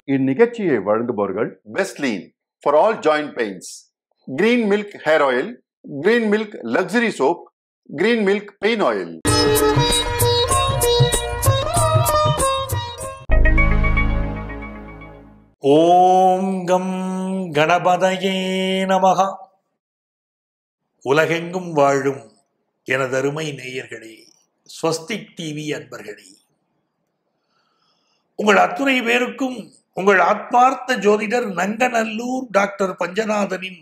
இந்நிகழ்ச்சியை வழங்குபவர்கள் பெஸ்ட்லீன் for all joint pains green milk hair oil green milk luxury soap green milk pain oil ஓம் கம் கணபதையே நமகா உலகெங்கும் வாழும் எனதருமை நேயர்களே ஸ்வஸ்திக் டிவி அன்பர்களே உங்கள் அத்துணை பேருக்கும் உங்கள் ஆத்மார்த்த ஜோதிடர் நங்கநல்லூர் டாக்டர் பஞ்சநாதனின்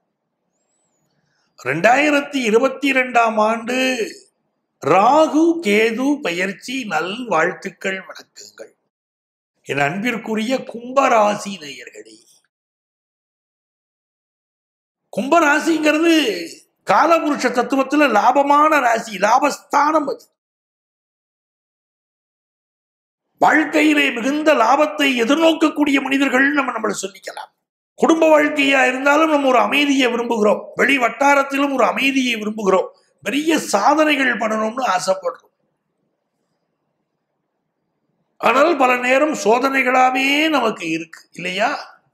ரெண்டாயிரத்தி இருபத்தி இரண்டாம் ஆண்டு ராகு கேது பெயர்ச்சி நல் வாழ்த்துக்கள் வணக்கங்கள் என் அன்பிற்குரிய கும்பராசி நேயர்களே கும்பராசிங்கிறது காலபுருஷ தத்துவத்துல லாபமான ராசி லாபஸ்தானம் அது வாழ்க்கையிலே மிகுந்த லாபத்தை எதிர்நோக்கக்கூடிய மனிதர்கள் நம்ம நம்மளை சொல்லிக்கலாம் குடும்ப வாழ்க்கையா இருந்தாலும் நம்ம ஒரு அமைதியை விரும்புகிறோம் வெளி வட்டாரத்திலும் ஒரு அமைதியை விரும்புகிறோம் பெரிய சாதனைகள் பண்ணணும்னு ஆசைப்படுறோம் ஆனால் பல நேரம் சோதனைகளாவே நமக்கு இருக்கு இல்லையா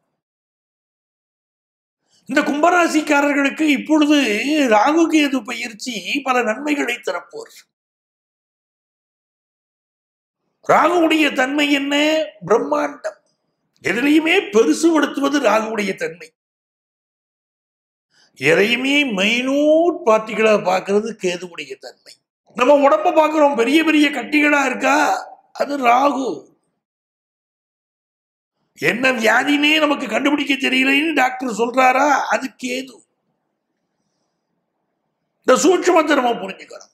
இந்த கும்பராசிக்காரர்களுக்கு இப்பொழுது ராகு கேது பயிற்சி பல நன்மைகளை தரப்போர் ராகுவுடைய தன்மை என்ன பிரம்மாண்டம் எதிலையுமே பெருசுபடுத்துவது ராகுவுடைய தன்மை எதையுமே மைனூட் பார்ட்டிகளா பார்க்கிறது கேதுவுடைய தன்மை நம்ம உடம்ப பார்க்கிறோம் பெரிய பெரிய கட்டிகளா இருக்கா அது ராகு என்ன வியாதினே நமக்கு கண்டுபிடிக்க தெரியலன்னு டாக்டர் சொல்றாரா அது கேது இந்த சூட்சமத்தை நம்ம புரிஞ்சுக்கணும்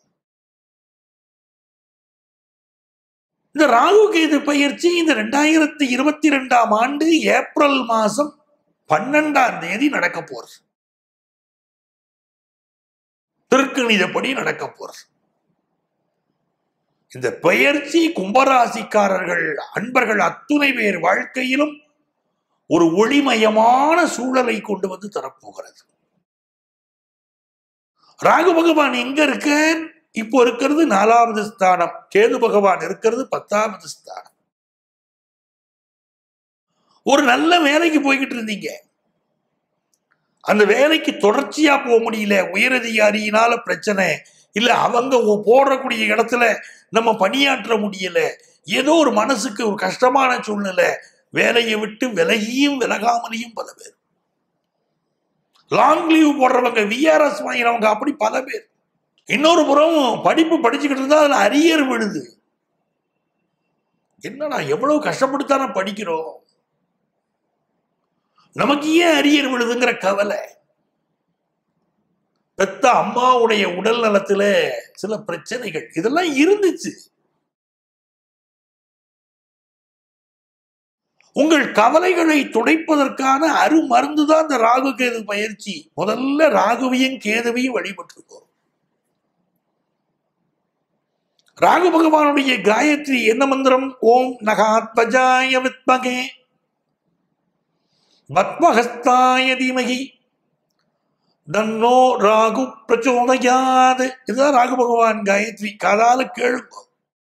இந்த ராகு கேது பயிற்சி இந்த ரெண்டாயிரத்தி இருபத்தி ரெண்டாம் ஆண்டு ஏப்ரல் மாசம் பன்னெண்டாம் தேதி நடக்க போறது திருக்கணிதப்படி நடக்க போறது இந்த பெயர்ச்சி கும்பராசிக்காரர்கள் அன்பர்கள் அத்துணை பேர் வாழ்க்கையிலும் ஒரு ஒளிமயமான சூழலை கொண்டு வந்து தரப்போகிறது ராகு பகவான் எங்க இருக்க இப்போ இருக்கிறது நாலாவது ஸ்தானம் கேது பகவான் இருக்கிறது பத்தாவது ஸ்தானம் ஒரு நல்ல வேலைக்கு போய்கிட்டு இருந்தீங்க அந்த வேலைக்கு தொடர்ச்சியா போக முடியல உயரதிகாரியினால பிரச்சனை இல்ல அவங்க ஒ- போடக்கூடிய இடத்துல நம்ம பணியாற்ற முடியல ஏதோ ஒரு மனசுக்கு ஒரு கஷ்டமான சூழ்நிலை வேலையை விட்டு விலகியும் விலகாமலையும் பல பேர் லாங் லீவ் போடுறவங்க விஆர்எஸ் வாங்கிறவங்க அப்படி பல பேர் இன்னொரு புறம் படிப்பு படிச்சுக்கிட்டு இருந்தா அதுல அரியர் விழுது என்னடா எவ்வளவு கஷ்டப்பட்டு தானே படிக்கிறோம் நமக்கு ஏன் அரியர் விழுதுங்கிற கவலை பெத்த அம்மாவுடைய உடல் நலத்துல சில பிரச்சனைகள் இதெல்லாம் இருந்துச்சு உங்கள் கவலைகளை துடைப்பதற்கான அருமருந்து தான் இந்த ராகு கேது பயிற்சி முதல்ல ராகுவையும் கேதுவையும் வழிபட்டிருக்கோம் ராகு பகவானுடைய காயத்ரி என்ன மந்திரம் ஓம் நகாத்வஜாய வித்மகே பத்மஹஸ்தாய தீமகி தன்னோ ராகு பிரச்சோதயாது இதுதான் ராகு பகவான் காயத்ரி காதால கேளுங்க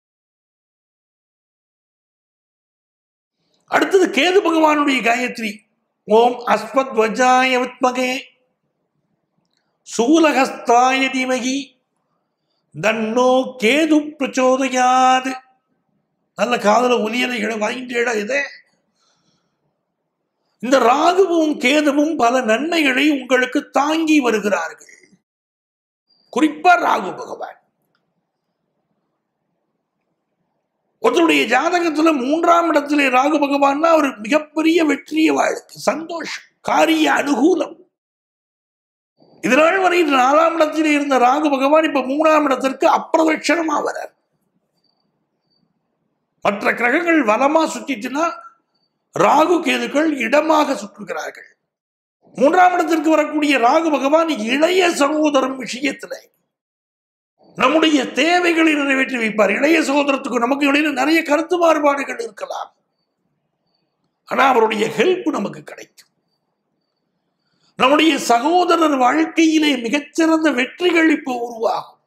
அடுத்தது கேது பகவானுடைய காயத்ரி ஓம் அஸ்மத் வஜாய வித்மகே சூலகஸ்தாய தீமகி தன்னோ கேது பிரச்சோதயாது நல்ல காதல ஒலியலைகளை வாங்கிட்டேடா இதே இந்த ராகுவும் கேதுவும் பல நன்மைகளை உங்களுக்கு தாங்கி வருகிறார்கள் குறிப்பா ராகு பகவான் ஒருத்தருடைய ஜாதகத்துல மூன்றாம் இடத்திலே ராகு பகவான்னா ஒரு மிகப்பெரிய வெற்றிய வாழ்க்கை சந்தோஷம் காரிய அனுகூலம் இதனால் வரை நாலாம் இடத்திலே இருந்த ராகு பகவான் இப்ப மூணாம் இடத்திற்கு அப்பிரதட்சணமா வரார் மற்ற கிரகங்கள் வலமா சுத்திச்சுன்னா ராகு கேதுக்கள் இடமாக சுற்றுகிறார்கள் மூன்றாம் இடத்திற்கு வரக்கூடிய ராகு பகவான் இளைய சகோதரன் விஷயத்துல நம்முடைய தேவைகளை நிறைவேற்றி வைப்பார் இளைய சகோதரத்துக்கு நமக்கு இடையில நிறைய கருத்து மாறுபாடுகள் இருக்கலாம் ஆனா அவருடைய ஹெல்ப் நமக்கு கிடைக்கும் நம்முடைய சகோதரர் வாழ்க்கையிலே மிகச்சிறந்த வெற்றிகள் இப்போ உருவாகும்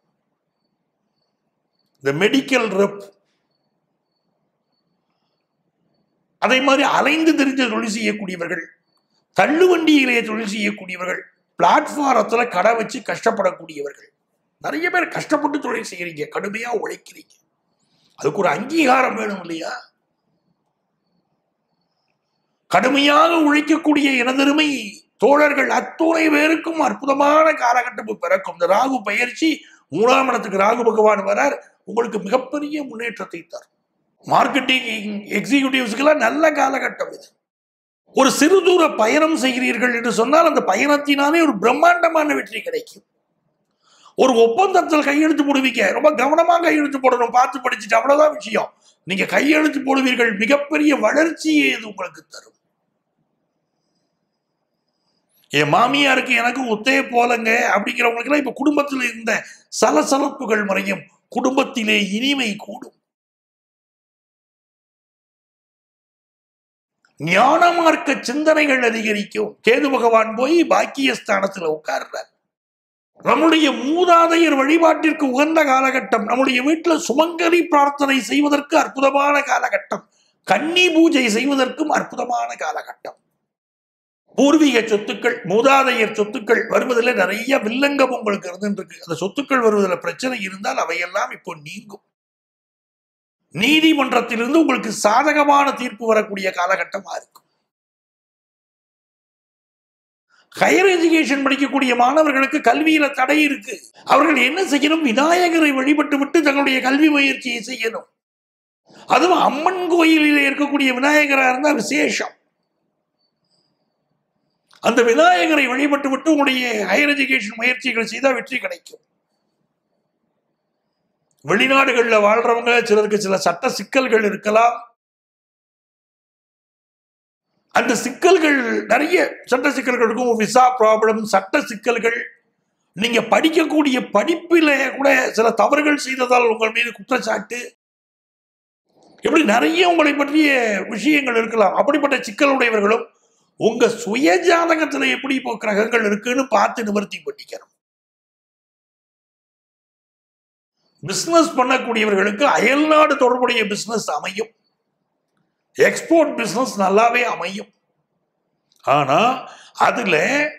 இந்த மெடிக்கல் ரெப் அதே மாதிரி அலைந்து தெரிஞ்ச தொழில் செய்யக்கூடியவர்கள் தள்ளுவண்டியிலே தொழில் செய்யக்கூடியவர்கள் பிளாட்ஃபாரத்துல கடை வச்சு கஷ்டப்படக்கூடியவர்கள் நிறைய பேர் கஷ்டப்பட்டு தொழில் செய்யறீங்க கடுமையா உழைக்கிறீங்க அதுக்கு ஒரு அங்கீகாரம் வேணும் இல்லையா கடுமையாக உழைக்கக்கூடிய எனதருமை தோழர்கள் அத்துணை பேருக்கும் அற்புதமான காலகட்டம் பிறக்கும் இந்த ராகு பயிற்சி மூணாம் இடத்துக்கு ராகு பகவான் வரார் உங்களுக்கு மிகப்பெரிய முன்னேற்றத்தை தரும் மார்க்கெட்டிங் எக்ஸிகியூட்டிவ்ஸ்க்கெல்லாம் நல்ல காலகட்டம் இது ஒரு சிறு தூர பயணம் செய்கிறீர்கள் என்று சொன்னால் அந்த பயணத்தினாலே ஒரு பிரம்மாண்டமான வெற்றி கிடைக்கும் ஒரு ஒப்பந்தத்தில் கையெழுத்து போடுவீங்க ரொம்ப கவனமா கையெழுத்து போடணும் பார்த்து படிச்சுட்டு அவ்வளவுதான் விஷயம் நீங்க கையெழுத்து போடுவீர்கள் மிகப்பெரிய வளர்ச்சியை இது உங்களுக்கு தரும் என் மாமியாருக்கு எனக்கு ஒத்தே போலங்க அப்படிங்கிறவங்களுக்கெல்லாம் இப்ப குடும்பத்தில் இருந்த சலசலப்புகள் மறையும் குடும்பத்திலே இனிமை கூடும் ஞான மார்க்க சிந்தனைகள் அதிகரிக்கும் கேது பகவான் போய் பாக்கியஸ்தானத்துல உட்கார்றார் நம்முடைய மூதாதையர் வழிபாட்டிற்கு உகந்த காலகட்டம் நம்முடைய வீட்டுல சுமங்கலி பிரார்த்தனை செய்வதற்கு அற்புதமான காலகட்டம் கன்னி பூஜை செய்வதற்கும் அற்புதமான காலகட்டம் பூர்வீக சொத்துக்கள் மூதாதையர் சொத்துக்கள் வருவதில் நிறைய வில்லங்கம் உங்களுக்கு இருந்துருக்கு அந்த சொத்துக்கள் வருவதில் பிரச்சனை இருந்தால் அவையெல்லாம் இப்போ நீங்கும் நீதிமன்றத்திலிருந்து உங்களுக்கு சாதகமான தீர்ப்பு வரக்கூடிய காலகட்டமா இருக்கும் ஹையர் எஜுகேஷன் படிக்கக்கூடிய மாணவர்களுக்கு கல்வியில தடை இருக்கு அவர்கள் என்ன செய்யணும் விநாயகரை வழிபட்டு விட்டு தங்களுடைய கல்வி முயற்சியை செய்யணும் அதுவும் அம்மன் கோயிலில் இருக்கக்கூடிய விநாயகரா இருந்தா விசேஷம் அந்த விநாயகரை வழிபட்டு விட்டு உங்களுடைய ஹையர் எஜுகேஷன் முயற்சிகள் செய்தால் வெற்றி கிடைக்கும் வெளிநாடுகளில் வாழ்றவங்க சிலருக்கு சில சட்ட சிக்கல்கள் இருக்கலாம் அந்த சிக்கல்கள் நிறைய சட்ட சிக்கல்கள் இருக்கும் விசா ப்ராப்ளம் சட்ட சிக்கல்கள் நீங்க படிக்கக்கூடிய படிப்பில கூட சில தவறுகள் செய்ததால் உங்கள் மீது குற்றச்சாட்டு இப்படி நிறைய உங்களை பற்றிய விஷயங்கள் இருக்கலாம் அப்படிப்பட்ட சிக்கலுடையவர்களும் உங்க சுய ஜாதகத்துல எப்படி இப்போ கிரகங்கள் இருக்குன்னு பார்த்து நிவர்த்தி பண்ணிக்கணும் பிசினஸ் பண்ணக்கூடியவர்களுக்கு அயல்நாடு தொடர்புடைய பிசினஸ் அமையும் எக்ஸ்போர்ட் பிசினஸ் நல்லாவே அமையும் ஆனா அதுல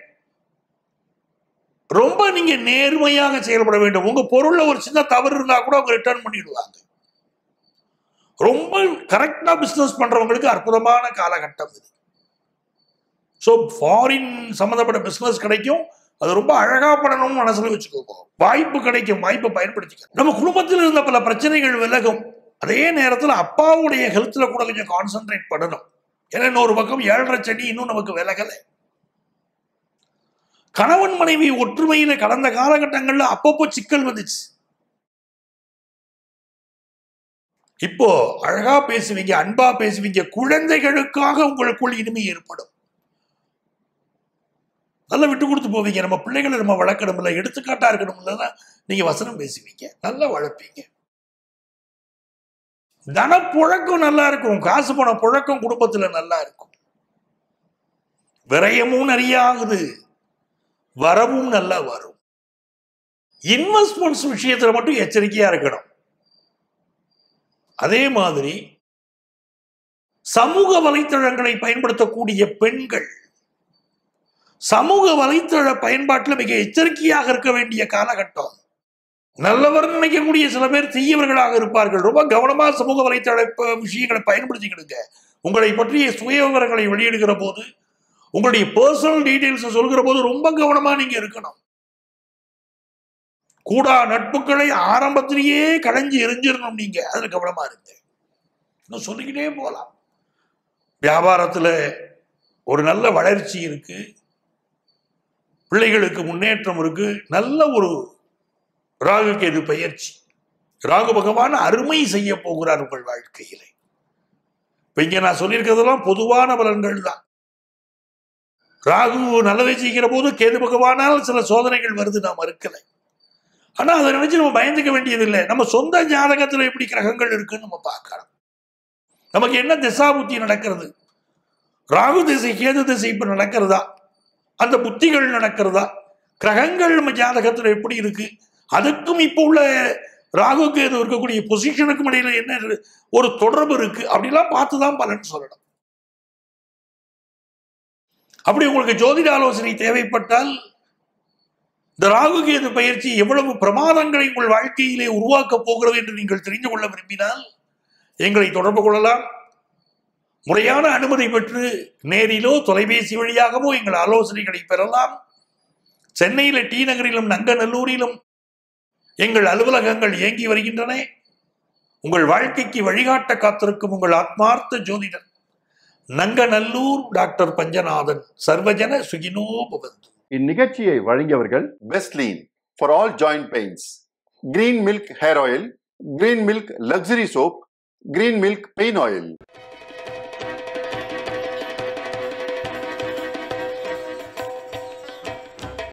ரொம்ப நீங்க நேர்மையாக செயல்பட வேண்டும் உங்க பொருள்ல ஒரு சின்ன தவறு இருந்தா கூட அவங்க ரிட்டர்ன் பண்ணிடுவாங்க ரொம்ப கரெக்டா பிசினஸ் பண்றவங்களுக்கு அற்புதமான காலகட்டம் இது ஸோ ஃபாரின் சம்மந்தப்பட்ட பிசினஸ் கிடைக்கும் அது ரொம்ப அழகா பண்ணணும்னு மனசுல வச்சுக்கோங்க வாய்ப்பு கிடைக்கும் வாய்ப்பை பயன்படுத்திக்க நம்ம குடும்பத்தில் இருந்த பல பிரச்சனைகள் விலகும் அதே நேரத்தில் அப்பாவுடைய ஹெல்த்ல கூட கொஞ்சம் கான்சென்ட்ரேட் பண்ணணும் ஏன்னா இன்னொரு பக்கம் ஏழரை சனி இன்னும் நமக்கு விலகலை கணவன் மனைவி ஒற்றுமையில கடந்த காலகட்டங்கள்ல அப்பப்போ சிக்கல் வந்துச்சு இப்போ அழகா பேசுவீங்க அன்பா பேசுவீங்க குழந்தைகளுக்காக உங்களுக்குள் இனிமை ஏற்படும் நல்லா விட்டு கொடுத்து போவீங்க நம்ம பிள்ளைகளை நம்ம வளர்க்கணும் இல்லை எடுத்துக்காட்டா இருக்கணும் இல்லைன்னா நீங்க வசனம் பேசுவீங்க நல்லா வளர்ப்பீங்க தன புழக்கம் நல்லா இருக்கும் காசு பண புழக்கம் குடும்பத்துல நல்லா இருக்கும் விரயமும் நிறைய ஆகுது வரவும் நல்லா வரும் இன்வெஸ்ட்மெண்ட்ஸ் விஷயத்துல மட்டும் எச்சரிக்கையா இருக்கணும் அதே மாதிரி சமூக வலைத்தளங்களை பயன்படுத்தக்கூடிய பெண்கள் சமூக வலைத்தள பயன்பாட்டில் மிக எச்சரிக்கையாக இருக்க வேண்டிய காலகட்டம் நல்லவர் நினைக்கக்கூடிய சில பேர் தீயவர்களாக இருப்பார்கள் ரொம்ப கவனமா சமூக வலைத்தள ப- விஷயங்களை பயன்படுத்திக்கிடுங்க உங்களை பற்றிய சுய விவரங்களை வெளியிடுகிற போது உங்களுடைய பர்சனல் டீடைல்ஸ் சொல்கிற போது ரொம்ப கவனமா நீங்க இருக்கணும் கூடா நட்புகளை ஆரம்பத்திலேயே களைஞ்சு எரிஞ்சிடணும் நீங்க அதுல கவனமா இருங்க இன்னும் சொல்லிக்கிட்டே போகலாம் வியாபாரத்துல ஒரு நல்ல வளர்ச்சி இருக்கு பிள்ளைகளுக்கு முன்னேற்றம் இருக்கு நல்ல ஒரு ராகு கேது பயிற்சி ராகு பகவான் அருமை செய்ய போகிறார் உங்கள் வாழ்க்கையிலே இப்ப இங்க நான் சொல்லியிருக்கிறதெல்லாம் பொதுவான பலன்கள் தான் ராகு நல்லதை செய்கிற போது கேது பகவானால் சில சோதனைகள் வருது நாம் மறுக்கலை ஆனா அதை நினைச்சு நம்ம பயந்துக்க வேண்டியதில்லை நம்ம சொந்த ஜாதகத்துல எப்படி கிரகங்கள் இருக்குன்னு நம்ம பார்க்கலாம் நமக்கு என்ன திசா புத்தி நடக்கிறது ராகு திசை கேது திசை இப்ப நடக்கிறதா அந்த புத்திகள் நடக்கிறதா கிரகங்கள் நம்ம ஜாதகத்துல எப்படி இருக்கு அதுக்கும் இப்போ உள்ள ராகு கேது இருக்கக்கூடிய பொசிஷனுக்கும் இடையில என்ன இரு- ஒரு தொடர்பு இருக்கு அப்படிலாம் பார்த்து தான் பலன் சொல்லணும் அப்படி உங்களுக்கு ஜோதிட ஆலோசனை தேவைப்பட்டால் இந்த ராகு கேது பயிற்சி எவ்வளவு பிரமாதங்களை உங்கள் வாழ்க்கையிலே உருவாக்கப் போகிறது என்று நீங்கள் தெரிந்து கொள்ள விரும்பினால் எங்களை தொடர்பு கொள்ளலாம் முறையான அனுமதி பெற்று நேரிலோ தொலைபேசி வழியாகவோ எங்கள் ஆலோசனைகளை பெறலாம் சென்னையில டி நகரிலும் நங்கநல்லூரிலும் எங்கள் அலுவலகங்கள் இயங்கி வருகின்றன உங்கள் வாழ்க்கைக்கு வழிகாட்ட காத்திருக்கும் உங்கள் ஆத்மார்த்த ஜோதிடர் நங்கநல்லூர் டாக்டர் பஞ்சநாதன் சர்வஜன சுகினோ பவந்து இந்நிகழ்ச்சியை வழங்கியவர்கள் Bestlean for all joint pains. Green milk hair oil, green milk luxury soap, green milk pain oil.